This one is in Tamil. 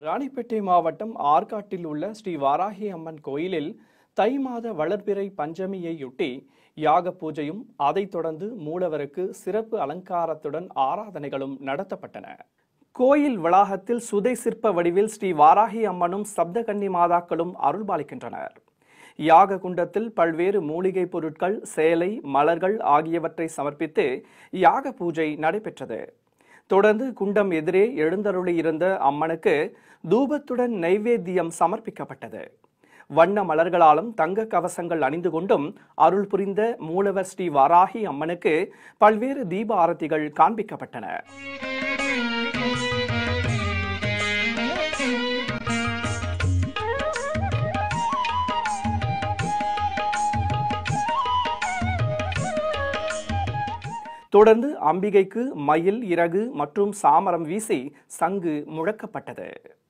ராணிப்பேட்டை மாவட்டம் ஆற்காட்டில் உள்ள ஸ்ரீ வாராகி அம்மன் கோயிலில் தை மாத வளர்பிறை பஞ்சமியையொட்டி யாக பூஜையும் அதைத் தொடர்ந்து மூலவருக்கு சிறப்பு அலங்காரத்துடன் ஆராதனைகளும் நடத்தப்பட்டன கோயில் வளாகத்தில் சுதை சிற்ப வடிவில் ஸ்ரீ வாராகி அம்மனும் சப்தகன்னி மாதாக்களும் அருள்பாலிக்கின்றனர் யாக குண்டத்தில் பல்வேறு மூலிகை பொருட்கள் சேலை மலர்கள் ஆகியவற்றை சமர்ப்பித்து யாக பூஜை நடைபெற்றது தொடர்ந்து குண்டம் எதிரே எழுந்தருளியிருந்த அம்மனுக்கு தூபத்துடன் நைவேத்தியம் சமர்ப்பிக்கப்பட்டது வண்ண மலர்களாலும் தங்க கவசங்கள் அணிந்து கொண்டும் அருள் புரிந்த மூலவர் ஸ்ரீ வாராகி அம்மனுக்கு பல்வேறு தீப ஆரத்திகள் காண்பிக்கப்பட்டன தொடர்ந்து அம்பிகைக்கு மயில் இறகு மற்றும் சாமரம் வீசி சங்கு முழக்கப்பட்டது